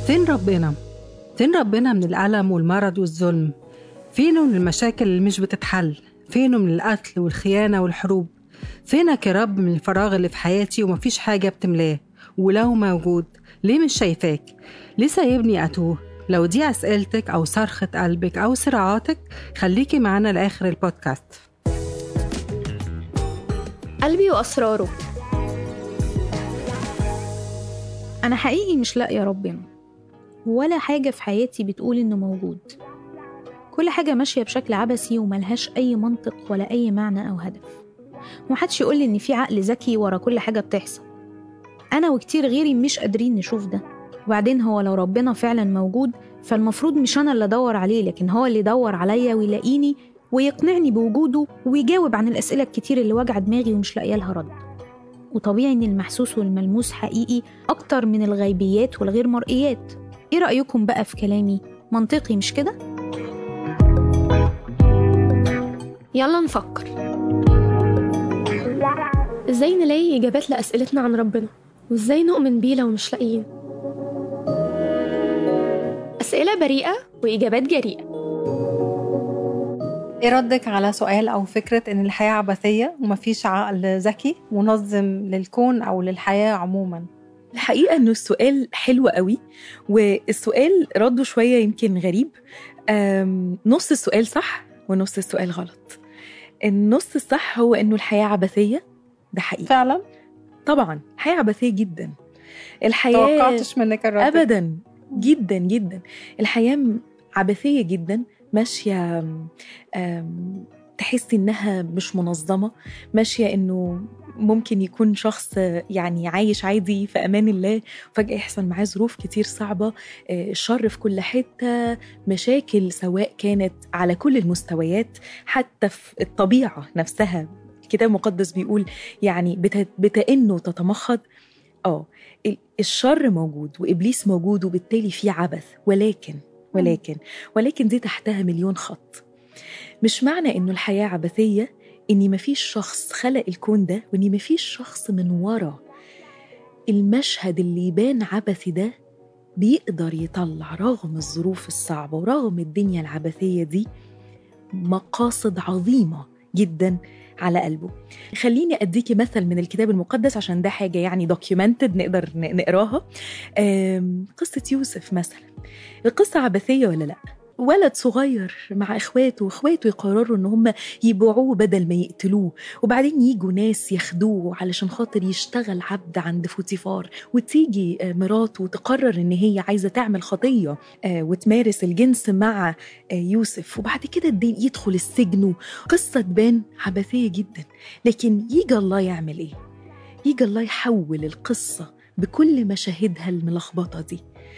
فين ربنا؟ فين ربنا من الألم والمرض والظلم؟ فينه من المشاكل اللي مش بتتحل؟ فينه من القتل والخيانة والحروب؟ فينك يا رب من الفراغ اللي في حياتي ومفيش حاجة بتملاه؟ ولو موجود ليه مش شايفاك؟ ليه سايبني أتوه؟ لو دي أسئلتك أو صرخة قلبك أو صراعاتك خليكي معانا لآخر البودكاست قلبي وأسراره أنا حقيقي مش لاقية ربنا ولا حاجة في حياتي بتقول إنه موجود كل حاجة ماشية بشكل عبثي وملهاش أي منطق ولا أي معنى أو هدف ومحدش يقولي إن في عقل ذكي ورا كل حاجة بتحصل أنا وكتير غيري مش قادرين نشوف ده وبعدين هو لو ربنا فعلا موجود فالمفروض مش أنا اللي أدور عليه لكن هو اللي يدور عليا ويلاقيني ويقنعني بوجوده ويجاوب عن الأسئلة الكتير اللي واجعة دماغي ومش لاقية لها رد وطبيعي إن المحسوس والملموس حقيقي أكتر من الغيبيات والغير مرئيات إيه رأيكم بقى في كلامي؟ منطقي مش كده؟ يلا نفكر ازاي نلاقي إجابات لأسئلتنا عن ربنا وازاي نؤمن بيه لو مش لاقيين أسئلة بريئة وإجابات جريئة ايه ردك على سؤال او فكرة ان الحياة عبثية ومفيش عقل ذكي منظم للكون او للحياة عموما الحقيقة إنه السؤال حلو قوي والسؤال رده شوية يمكن غريب أم، نص السؤال صح ونص السؤال غلط النص الصح هو إنه الحياة عبثية ده حقيقي فعلا طبعا الحياة عبثية جدا الحياة توقعتش منك الرد ابدا جدا جدا الحياه م- عبثيه جدا ماشيه أم، أم، تحسي انها مش منظمه ماشيه انه ممكن يكون شخص يعني عايش عادي في امان الله وفجاه يحصل معاه ظروف كتير صعبه آه، الشر في كل حته مشاكل سواء كانت على كل المستويات حتى في الطبيعه نفسها الكتاب المقدس بيقول يعني بت- بتئن وتتمخض اه ال- الشر موجود وابليس موجود وبالتالي في عبث ولكن ولكن ولكن دي تحتها مليون خط مش معنى انه الحياه عبثيه اني مفيش شخص خلق الكون ده واني مفيش شخص من ورا المشهد اللي يبان عبثي ده بيقدر يطلع رغم الظروف الصعبه ورغم الدنيا العبثيه دي مقاصد عظيمه جدا على قلبه خليني اديكي مثل من الكتاب المقدس عشان ده حاجه يعني دوكيومنتد نقدر ن- نقراها آم، قصه يوسف مثلا القصه عبثيه ولا لا ولد صغير مع اخواته واخواته يقرروا ان هم يبيعوه بدل ما يقتلوه وبعدين يجوا ناس ياخدوه علشان خاطر يشتغل عبد عند فوتيفار وتيجي آه، مراته وتقرر ان هي عايزه تعمل خطيه آه، وتمارس الجنس مع آه، يوسف وبعد كده الدين يدخل السجن قصه تبان عبثيه جدا لكن يجي الله يعمل ايه يجي الله يحول القصه بكل مشاهدها الملخبطه دي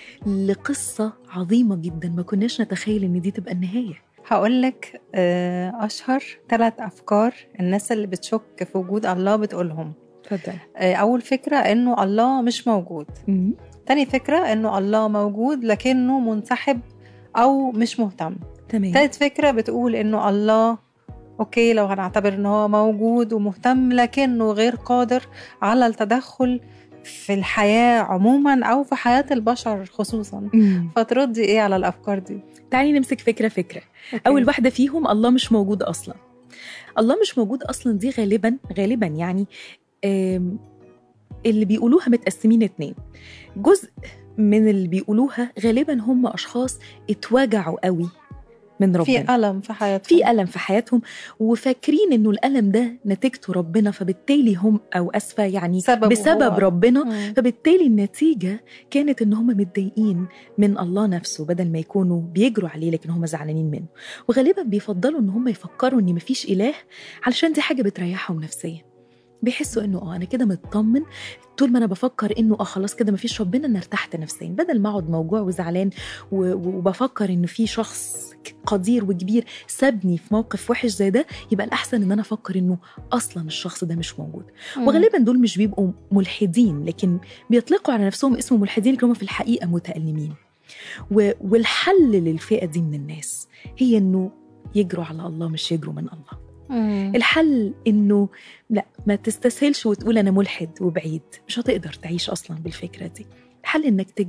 لقصه عظيمه جدا ما كناش نتخيل ان دي تبقى النهايه هقول لك اشهر ثلاث افكار الناس اللي بتشك في وجود الله بتقولهم اتفضل آه، اول فكرة انه الله مش موجود تاني فكرة انه الله موجود لكنه منسحب او مش مهتم تمام تالت فكرة بتقول انه الله اوكي لو هنعتبر ان هو موجود ومهتم لكنه غير قادر على التدخل في الحياة عموما او في حياة البشر خصوصا مم. فتردي ايه على الافكار دي تعالي نمسك فكره فكره اول واحده فيهم الله مش موجود اصلا الله مش موجود اصلا دي غالبا غالبا يعني آم، اللي بيقولوها متقسمين اتنين جزء من اللي بيقولوها غالبا هم اشخاص اتوجعوا قوي من ربنا في ألم في حياتهم في ألم في حياتهم وفاكرين إنه الألم ده نتيجته ربنا فبالتالي هم أو أسفة يعني سببه بسبب هو. ربنا مم. فبالتالي النتيجة كانت إن هم متضايقين من الله نفسه بدل ما يكونوا بيجروا عليه لكن هم زعلانين منه وغالبا بيفضلوا إن هم يفكروا إن مفيش إله علشان دي حاجة بتريحهم نفسيا بيحسوا انه اه انا كده مطمن طول ما انا بفكر انه اه خلاص كده مفيش ربنا انا ارتحت نفسيا بدل ما اقعد موجوع وزعلان و- و- وبفكر انه في شخص قدير وكبير سابني في موقف وحش زي ده يبقى الاحسن ان انا افكر انه اصلا الشخص ده مش موجود مم. وغالبا دول مش بيبقوا ملحدين لكن بيطلقوا على نفسهم اسم ملحدين لكن هم في الحقيقه متألمين و- والحل للفئه دي من الناس هي انه يجروا على الله مش يجروا من الله مم. الحل انه لا ما تستسهلش وتقول انا ملحد وبعيد مش هتقدر تعيش اصلا بالفكره دي الحل انك تجري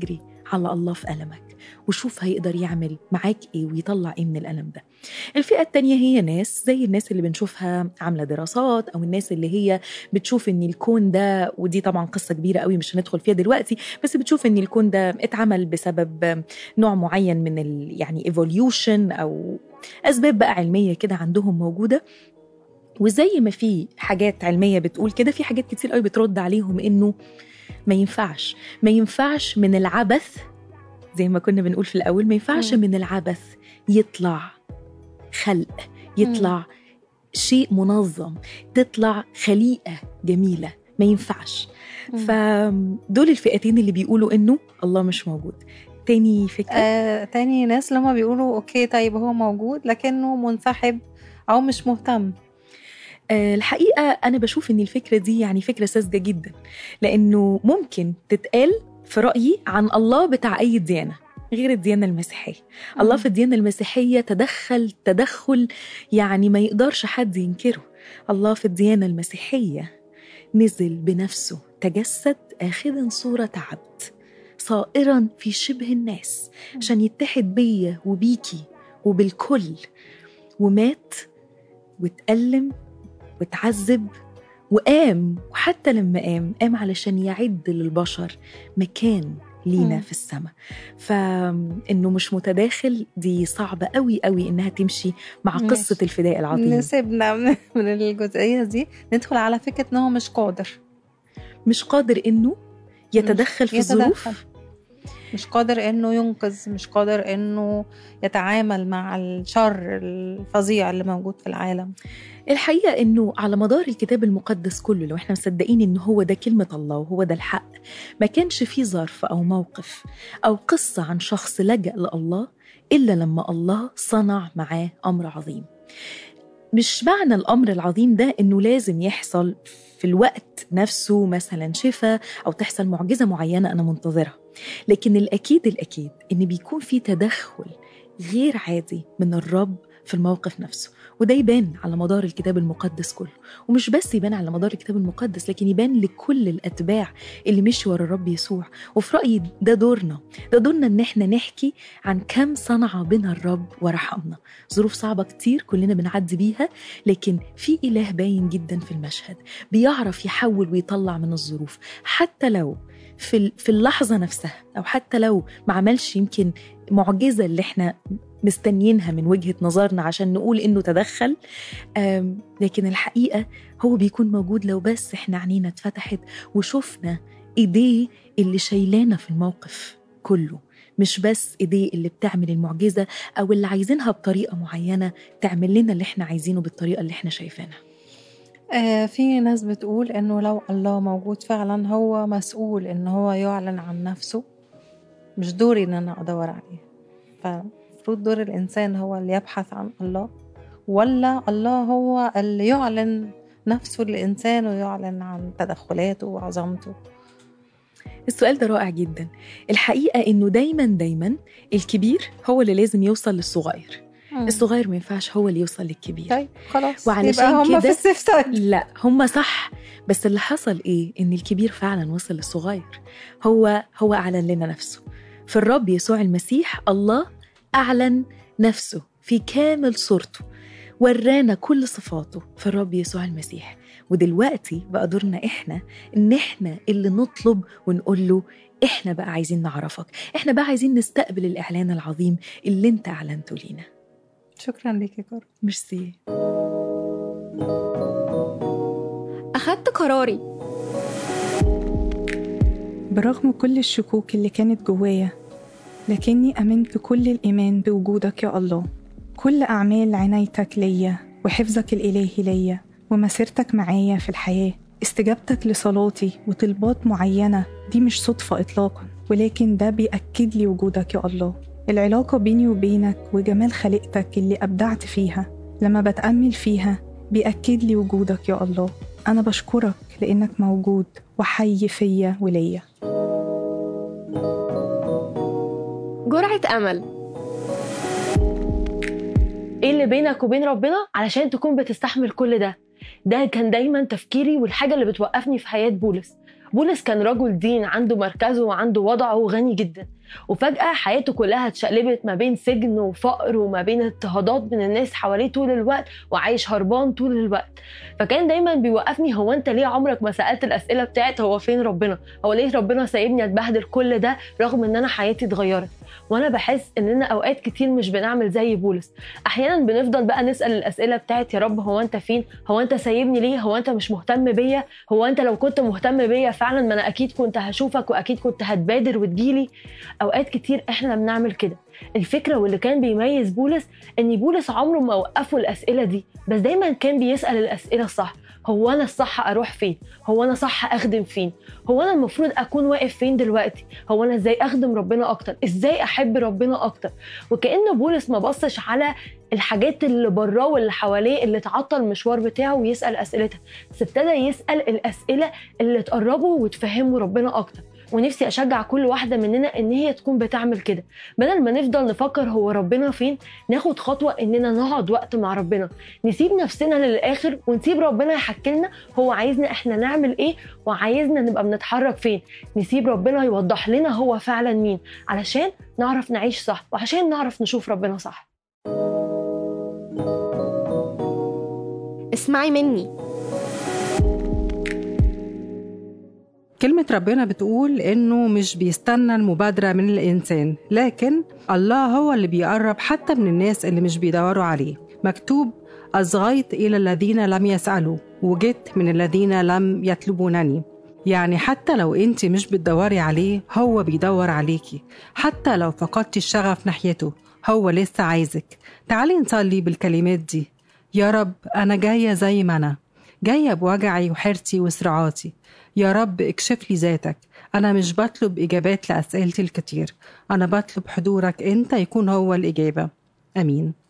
على الله في ألمك وشوف هيقدر يعمل معاك إيه ويطلع إيه من الألم ده الفئة التانية هي ناس زي الناس اللي بنشوفها عاملة دراسات أو الناس اللي هي بتشوف إن الكون ده ودي طبعا قصة كبيرة قوي مش هندخل فيها دلوقتي بس بتشوف إن الكون ده اتعمل بسبب نوع معين من ال يعني ايفوليوشن أو أسباب بقى علمية كده عندهم موجودة وزي ما في حاجات علمية بتقول كده في حاجات كتير قوي بترد عليهم إنه ما ينفعش ما ينفعش من العبث زي ما كنا بنقول في الأول ما ينفعش مم. من العبث يطلع خلق يطلع شيء منظم تطلع خليقة جميلة ما ينفعش فدول الفئتين اللي بيقولوا إنه الله مش موجود تاني فكرة آه، تاني ناس لما بيقولوا اوكي طيب هو موجود لكنه منسحب او مش مهتم آه، الحقيقة أنا بشوف إن الفكرة دي يعني فكرة ساذجة جدا لأنه ممكن تتقال في رأيي عن الله بتاع أي ديانة غير الديانة المسيحية الله في الديانة المسيحية تدخل تدخل يعني ما يقدرش حد ينكره الله في الديانة المسيحية نزل بنفسه تجسد آخذا صورة عبد صائرا في شبه الناس عشان يتحد بيا وبيكي وبالكل ومات واتألم واتعذب وقام وحتى لما قام قام علشان يعد للبشر مكان لينا مم. في السماء فانه مش متداخل دي صعبه قوي قوي انها تمشي مع ماشي. قصه الفداء العظيم نسيبنا من من الجزئيه دي ندخل على فكره ان هو مش قادر مش قادر انه يتدخل في يتدخل. الظروف مش قادر انه ينقذ مش قادر انه يتعامل مع الشر الفظيع اللي موجود في العالم الحقيقة إنه على مدار الكتاب المقدس كله لو إحنا مصدقين إن هو ده كلمة الله وهو ده الحق ما كانش فيه ظرف أو موقف أو قصة عن شخص لجأ لله إلا لما الله صنع معاه أمر عظيم مش معنى الأمر العظيم ده إنه لازم يحصل في الوقت نفسه مثلا شفاء أو تحصل معجزة معينة أنا منتظرها لكن الأكيد الأكيد إن بيكون في تدخل غير عادي من الرب في الموقف نفسه وده يبان على مدار الكتاب المقدس كله ومش بس يبان على مدار الكتاب المقدس لكن يبان لكل الأتباع اللي مشوا ورا الرب يسوع وفي رأيي ده دورنا ده دورنا إن إحنا نحكي عن كم صنع بنا الرب ورحمنا ظروف صعبة كتير كلنا بنعدي بيها لكن في إله باين جدا في المشهد بيعرف يحول ويطلع من الظروف حتى لو في ال- في اللحظة نفسها أو حتى لو ما عملش يمكن معجزة اللي احنا مستنيينها من وجهة نظرنا عشان نقول إنه تدخل آم، لكن الحقيقة هو بيكون موجود لو بس احنا عينينا اتفتحت وشفنا إيديه اللي شايلانا في الموقف كله مش بس إيديه اللي بتعمل المعجزة أو اللي عايزينها بطريقة معينة تعمل لنا اللي احنا عايزينه بالطريقة اللي احنا شايفينها آه في ناس بتقول انه لو الله موجود فعلا هو مسؤول ان هو يعلن عن نفسه مش دوري ان انا ادور عليه فالمفروض دور الانسان هو اللي يبحث عن الله ولا الله هو اللي يعلن نفسه للانسان ويعلن عن تدخلاته وعظمته السؤال ده رائع جدا الحقيقة إنه دايما دايما الكبير هو اللي لازم يوصل للصغير الصغير ما ينفعش هو اللي يوصل للكبير طيب خلاص وعلشان يبقى هم في كده- السيف سايد لا هم صح بس اللي حصل ايه ان الكبير فعلا وصل للصغير هو هو اعلن لنا نفسه في الرب يسوع المسيح الله اعلن نفسه في كامل صورته ورانا كل صفاته في الرب يسوع المسيح ودلوقتي بقى دورنا احنا ان احنا اللي نطلب ونقول له احنا بقى عايزين نعرفك احنا بقى عايزين نستقبل الاعلان العظيم اللي انت اعلنته لينا شكرا ليك يا كار ميرسي أخدت قراري برغم كل الشكوك اللي كانت جوايا لكني أمنت كل الإيمان بوجودك يا الله كل أعمال عنايتك ليا وحفظك الإلهي ليا ومسيرتك معايا في الحياة استجابتك لصلاتي وطلبات معينة دي مش صدفة إطلاقا ولكن ده بيأكد لي وجودك يا الله العلاقة بيني وبينك وجمال خلقتك اللي أبدعت فيها لما بتأمل فيها بيأكد لي وجودك يا الله أنا بشكرك لأنك موجود وحي فيا وليا جرعة أمل ايه اللي بينك وبين ربنا علشان تكون بتستحمل كل ده ده كان دايما تفكيري والحاجة اللي بتوقفني في حياة بولس بولس كان رجل دين عنده مركزه وعنده وضعه وغني جدا وفجاه حياته كلها اتشقلبت ما بين سجن وفقر وما بين اضطهادات من الناس حواليه طول الوقت وعايش هربان طول الوقت فكان دايما بيوقفني هو انت ليه عمرك ما سالت الاسئله بتاعت هو فين ربنا هو ليه ربنا سايبني اتبهدل كل ده رغم ان انا حياتي اتغيرت وانا بحس اننا اوقات كتير مش بنعمل زي بولس احيانا بنفضل بقى نسال الاسئله بتاعت يا رب هو انت فين هو انت سايبني ليه هو انت مش مهتم بيا هو انت لو كنت مهتم بيا فعلا ما انا اكيد كنت هشوفك واكيد كنت هتبادر وتجيلي اوقات كتير احنا بنعمل كده الفكره واللي كان بيميز بولس ان بولس عمره ما وقفه الاسئله دي بس دايما كان بيسال الاسئله الصح هو انا الصح اروح فين هو انا صح اخدم فين هو انا المفروض اكون واقف فين دلوقتي هو انا ازاي اخدم ربنا اكتر ازاي احب ربنا اكتر وكأن بولس ما بصش على الحاجات اللي براه واللي حواليه اللي تعطل المشوار بتاعه ويسال اسئلتها بس ابتدى يسال الاسئله اللي تقربه وتفهمه ربنا اكتر ونفسي اشجع كل واحده مننا ان هي تكون بتعمل كده بدل ما نفضل نفكر هو ربنا فين ناخد خطوه اننا نقعد وقت مع ربنا نسيب نفسنا للاخر ونسيب ربنا يحكي لنا هو عايزنا احنا نعمل ايه وعايزنا نبقى بنتحرك فين نسيب ربنا يوضح لنا هو فعلا مين علشان نعرف نعيش صح وعشان نعرف نشوف ربنا صح اسمعي مني كلمة ربنا بتقول إنه مش بيستنى المبادرة من الإنسان لكن الله هو اللي بيقرب حتى من الناس اللي مش بيدوروا عليه مكتوب أصغيت إلى الذين لم يسألوا وجدت من الذين لم يطلبونني يعني حتى لو انت مش بتدوري عليه هو بيدور عليكي حتى لو فقدتي الشغف ناحيته هو لسه عايزك تعالي نصلي بالكلمات دي يا رب أنا جاية زي ما أنا جاية بوجعي وحيرتي وصراعاتي يا رب اكشف لي ذاتك أنا مش بطلب إجابات لأسئلتي الكتير أنا بطلب حضورك أنت يكون هو الإجابة آمين